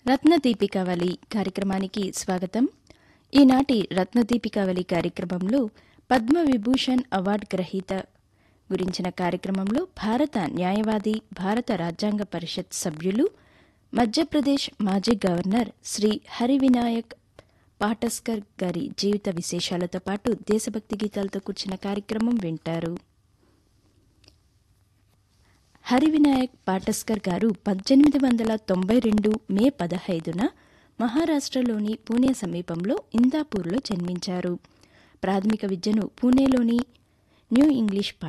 రత్నదీపికావళి కార్యక్రమానికి స్వాగతం ఈనాటి రత్నదీపికావళి కార్యక్రమంలో పద్మవిభూషణ్ అవార్డు గ్రహీత గురించిన కార్యక్రమంలో భారత న్యాయవాది భారత రాజ్యాంగ పరిషత్ సభ్యులు మధ్యప్రదేశ్ మాజీ గవర్నర్ శ్రీ హరివినాయక్ పాటస్కర్ గారి జీవిత విశేషాలతో పాటు దేశభక్తి గీతాలతో కూర్చిన కార్యక్రమం వింటారు హరివినాయక్ పాటస్కర్ గారు పద్దెనిమిది వందల తొంభై రెండు మే పదహైదున మహారాష్ట్రలోని పూణే సమీపంలో ఇందాపూర్లో జన్మించారు ప్రాథమిక విద్యను పూణేలోని న్యూ ఇంగ్లీష్